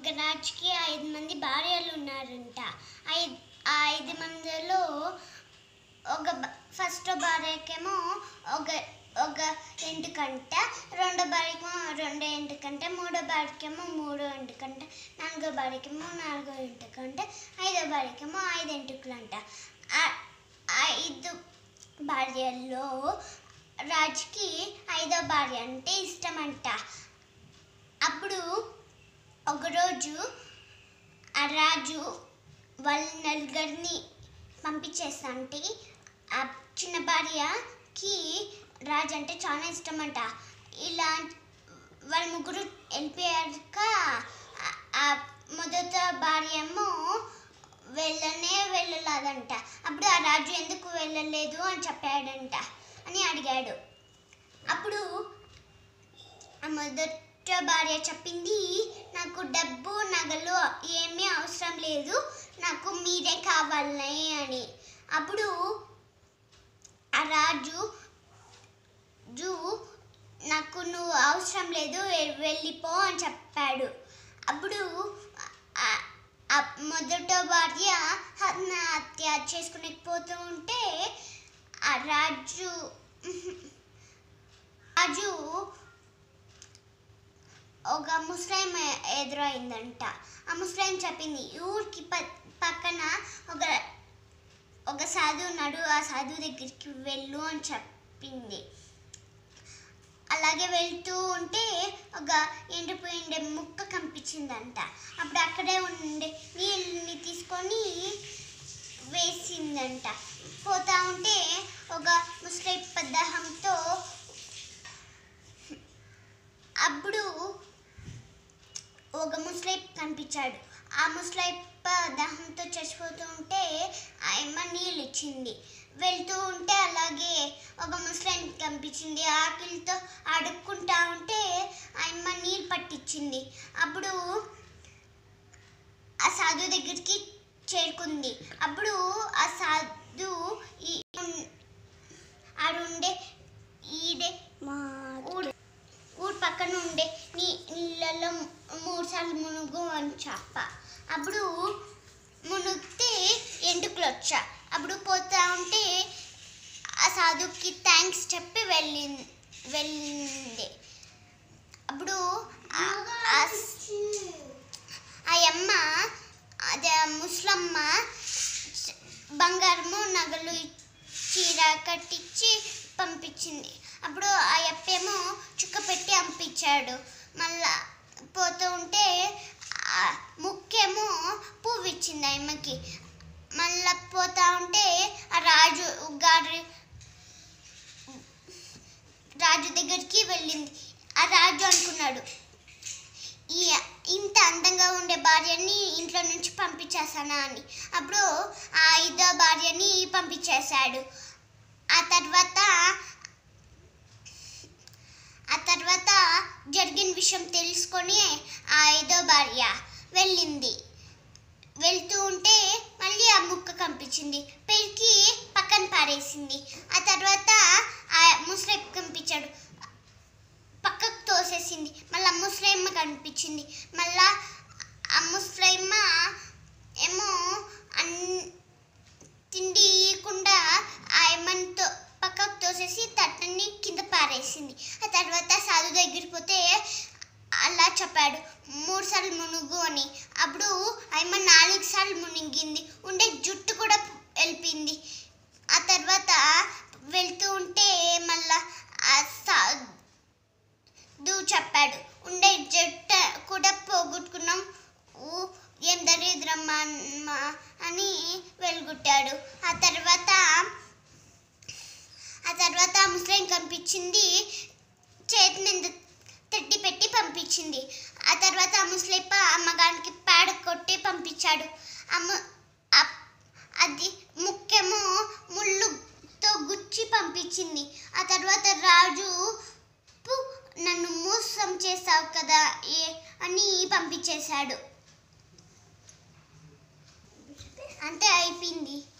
ఒక రాజుకి ఐదు మంది భార్యలు ఉన్నారంట ఐదు ఆ ఐదు మందిలో ఒక బ- ఫస్ట్ భార్యకేమో ఒక ఒక ఎంటుకంట రెండో భార్యకేమో రెండో ఎంటుకంట మూడో భార్యకేమో మూడో ఎంటుకంట నాలుగో భార్యకేమో నాలుగో ఎంటుకంట ఐదో భార్యకేమో ఐదు ఎంటుకలంట ఆ- ఐదు భార్యల్లో రాజుకి ఐదో భార్య అంటే ఇష్టమంట అప్పుడు ఒకరోజు ఆ రాజు వాళ్ళ నలుగురిని పంపించేస్తాంటే ఆ చిన్న భార్యకి రాజు అంటే చాలా ఇష్టమంట ఇలా వాళ్ళ ముగ్గురు వెళ్ళిపోయాక ఆ- ఆ మొదట భార్య ఏమో వెళ్ళనే వెళ్ళలేదంట అప్పుడు ఆ రాజు ఎందుకు వెళ్ళలేదు అని చెప్పాడంట అని అడిగాడు అప్పుడు ఆ మొదట భార్య చెప్పింది నాకు డబ్బు నగలు ఏమీ అవసరం లేదు నాకు మీరే కావాలి అని అప్పుడు ఆ రాజు జూ నాకు నువ్వు అవసరం లేదు వె- వెళ్ళిపో అని చెప్పాడు అప్పుడు ఆ- ఆ మొదట భార్య ఆత్మహత్య చేసుకుని పోతూ ఉంటే ఆ రాజు రాజు ఒక ముస్లిం ఎదురైందంట ఆ ముస్లిం చెప్పింది "ఈ ఊరికి ప- పక్కన ఒక ఒక సాధువు ఉన్నాడు ఆ సాధువు దగ్గరికి వెళ్ళు అని చెప్పింది అలాగే వెళ్తూ ఉంటే ఒక ఎండిపోయిండే ముక్క కనిపించిందంట అప్పుడు అక్కడే ఉండే నీళ్ళని తీసుకొని వేసిందంట పోతా ఉంటే ఒక ముస్లిం పదాహంతో అప్పుడు ఒక ముస్లిం కనిపించాడు ఆ ముస్లిం దాహంతో చచ్చిపోతూ ఉంటే ఆయమ్మ నీళ్ళు ఇచ్చింది వెళ్తూ ఉంటే అలాగే ఒక ముస్లిం కనిపించింది ఆకలితో అడుక్కుంటా ఉంటే ఆయమ్మ నీళ్ళు పట్టించింది అప్పుడు ఆ సాధు దగ్గరికి చేరుకుంది అప్పుడు ఆ సాధు ఈ ఆడుండే ఈడే ఊరు ఊరు పక్కన ఉండే నీ నీళ్ళలో మూడు సార్లు మునుగు అని చెప్ప అప్పుడు మునిగితే ఎంటుకలు వచ్చా అప్పుడు పోతా ఉంటే ఆ సాధుకి థ్యాంక్స్ చెప్పి వెళ్ళింది వెళ్ళింది అప్పుడు ఆ- ఆ స్- ఆ అమ్మ అదే ఆ ముసలమ్మ చ- బంగారము నగలు చీర కట్టించి పంపించింది అప్పుడు ఆ అప్పేమో చుక్క పెట్టి పంపించాడు మళ్ళా పోతూ ఉంటే ఆ ముక్కేమో పువ్వు ఇచ్చింది ఆ అమ్మకి మళ్ళా పోతా ఉంటే ఆ రాజు గారి రాజు దగ్గరికి వెళ్ళింది ఆ రాజు అనుకున్నాడు ఈ ఇంత అందంగా ఉండే భార్యని ఇంట్లో నుంచి పంపించేసానా అని అప్పుడు ఆ ఐదో భార్యని పంపించేశాడు ఆ తర్వాత ఆ తర్వాత జరిగిన విషయం తెలుసుకొని ఆ ఐదో భార్య వెళ్ళింది వెళ్తూ ఉంటే మళ్ళీ ఆ ముక్క కనిపించింది పెరికి పక్కన పారేసింది ఆ తర్వాత ఆ ముస్లిం కనిపించాడు పక్కకు తోసేసింది మళ్ళీ ఆ ముస్లిమ్మ కనిపించింది మళ్ళా ఆ ముస్లిమ్మ ఏమో అన్ తిండి ఇవ్వకుండా ఆ ఏమంతో పక్కకు తోసేసి తట్టని కింద పారేసింది ఆ తర్వాత సాధు దగ్గరికి పోతే అలా చెప్పాడు మూడు సార్లు మునుగు అని అప్పుడు ఆయమ్మ నాలుగు సార్లు మునిగింది ఉండే జుట్టు కూడా వెళ్ళిపోయింది ఆ తర్వాత వెళ్తూ ఉంటే మళ్ళా ఆ సాధు చెప్పాడు ఉండే జట్టు కూడా పోగొట్టుకున్నాం ఊ, ఏం దరిద్రమ్మా అమ్మా అని వెలుగుట్టాడు ఆ తర్వాత ఆ తర్వాత ఆ ముస్లిం కనిపించింది చేతి మీద తట్టి పెట్టి పంపించింది ఆ తర్వాత ఆ ముస్లిప్ప అమ్మగారికి పేడ కొట్టి పంపించాడు అమ్మ అప్- అది ముఖ్యము ముళ్ళుతో గుచ్చి పంపించింది ఆ తర్వాత రాజు "పు, నన్ను మోసం చేసావు కదా ఏ- అని పంపించేశాడు అంతే అయిపోయింది